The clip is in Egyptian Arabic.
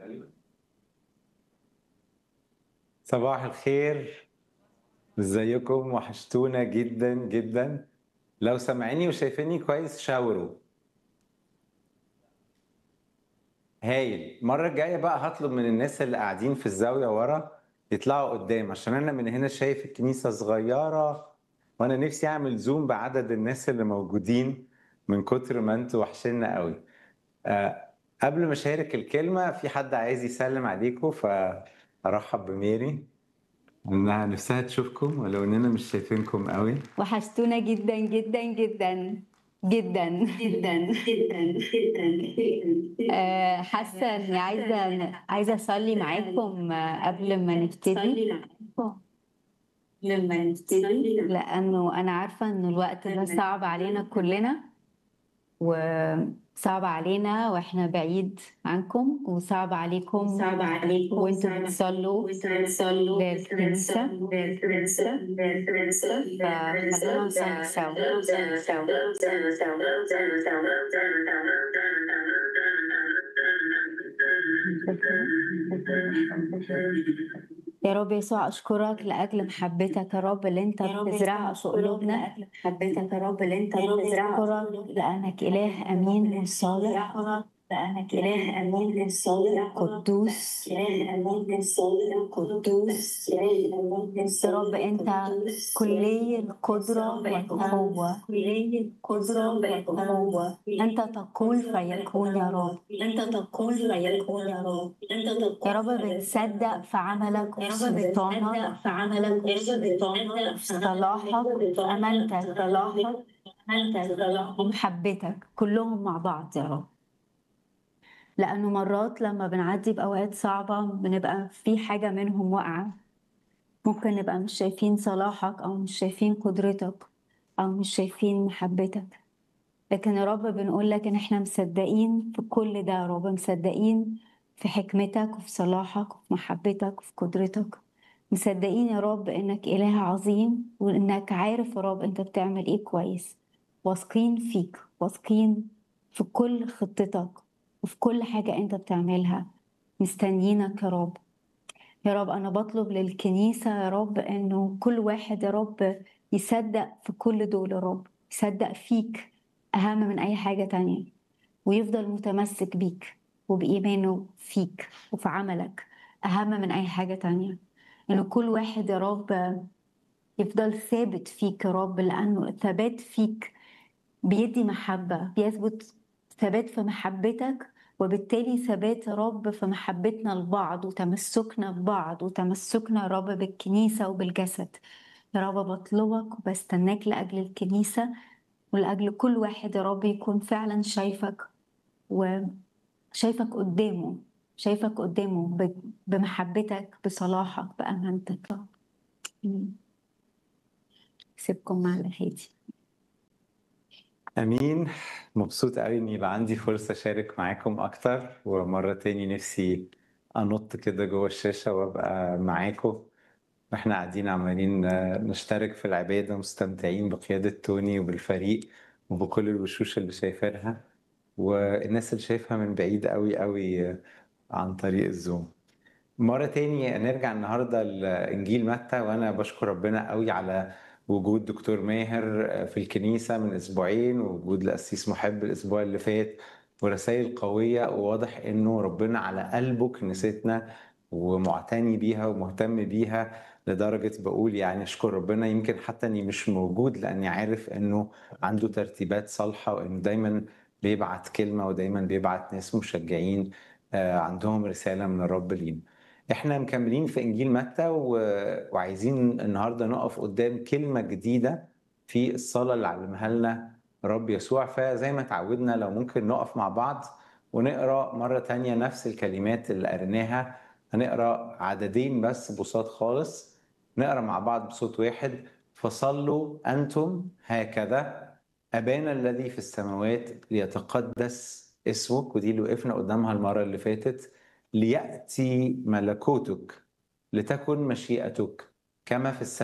صباح الخير ازيكم وحشتونا جدا جدا لو سامعيني وشايفيني كويس شاوروا هايل المرة الجاية بقى هطلب من الناس اللي قاعدين في الزاوية ورا يطلعوا قدام عشان أنا من هنا شايف الكنيسة صغيرة وأنا نفسي أعمل زوم بعدد الناس اللي موجودين من كتر ما أنتوا وحشنا قوي أه قبل ما أشارك الكلمة في حد عايز يسلم عليكم فأرحب بميري إنها نفسها تشوفكم ولو إننا مش شايفينكم قوي وحشتونا جدا جدا جدا جدا جدا جدا جدا آه، حاسه اني عايزه عايزه اصلي معاكم آه، قبل ما نبتدي صلي معاكم لما نبتدي لانه انا عارفه ان الوقت ده صعب علينا كلنا وصعب علينا واحنا بعيد عنكم وصعب عليكم صعب عليكم وانتوا صعب بتصلوا وانتوا بتصلوا للكنيسة. للكنيسة للكنيسة فخلونا نصلي سوا يا رب يسوع اشكرك لاجل محبتك يا رب اللي انت بتزرعها في قلوبنا حبيتك يا رب اللي انت اشكرك لانك اله امين وصالح لأنك إله أمين صالح قدوس إله أمين صالح قدوس إله أمين يا رب انت كلي القدره والقوه كلية القدرة والقوة انت تقول فيكون يا رب أنت تقول فيكون يا رب أنت تقول يا رب بنصدق في عملك يا وفي رب سلطانك بنصدق في عملك وفي سلطانك وفي صلاحك وفي امانتك صلاحك أنت صلاحك ومحبتك كلهم مع بعض يا رب لأنه مرات لما بنعدي بأوقات صعبة بنبقى في حاجة منهم واقعة ممكن نبقى مش شايفين صلاحك أو مش شايفين قدرتك أو مش شايفين محبتك لكن يا رب بنقول لك إن إحنا مصدقين في كل ده يا رب مصدقين في حكمتك وفي صلاحك وفي محبتك وفي قدرتك مصدقين يا رب إنك إله عظيم وإنك عارف يا رب أنت بتعمل إيه كويس واثقين فيك واثقين في كل خطتك وفي كل حاجة أنت بتعملها مستنيينك يا رب يا رب أنا بطلب للكنيسة يا رب إنه كل واحد يا رب يصدق في كل دول يا رب يصدق فيك أهم من أي حاجة تانية ويفضل متمسك بيك وبإيمانه فيك وفي عملك أهم من أي حاجة تانية إنه كل واحد يا رب يفضل ثابت فيك يا رب لأنه الثبات فيك بيدي محبة بيثبت ثبات في محبتك وبالتالي ثبات يا رب في محبتنا لبعض وتمسكنا ببعض وتمسكنا يا رب بالكنيسة وبالجسد يا رب بطلبك وبستناك لأجل الكنيسة ولأجل كل واحد يا رب يكون فعلا شايفك وشايفك قدامه شايفك قدامه ب- بمحبتك بصلاحك بأمانتك آمين. سيبكم مع الهادي امين مبسوط قوي ان يبقى عندي فرصه اشارك معاكم اكتر ومره تاني نفسي انط كده جوه الشاشه وابقى معاكم واحنا قاعدين عمالين آه، نشترك في العباده مستمتعين بقياده توني وبالفريق وبكل الوشوش اللي شايفينها والناس اللي شايفها من بعيد قوي قوي آه، عن طريق الزوم مرة تاني نرجع النهاردة لإنجيل متى وأنا بشكر ربنا قوي على وجود دكتور ماهر في الكنيسة من أسبوعين ووجود القسيس محب الأسبوع اللي فات ورسائل قوية وواضح إنه ربنا على قلبه كنيستنا ومعتني بيها ومهتم بيها لدرجة بقول يعني أشكر ربنا يمكن حتى إني مش موجود لأني عارف إنه عنده ترتيبات صالحة وإنه دايما بيبعت كلمة ودايما بيبعت ناس مشجعين آه، عندهم رسالة من الرب لينا احنا مكملين في انجيل متى و... وعايزين النهارده نقف قدام كلمه جديده في الصلاه اللي علمها لنا رب يسوع فزي ما اتعودنا لو ممكن نقف مع بعض ونقرا مره تانية نفس الكلمات اللي قريناها هنقرا عددين بس بساط خالص نقرا مع بعض بصوت واحد فصلوا انتم هكذا ابانا الذي في السماوات ليتقدس اسمك ودي اللي وقفنا قدامها المره اللي فاتت ليأتي ملكوتك لتكن مشيئتك كما في السماء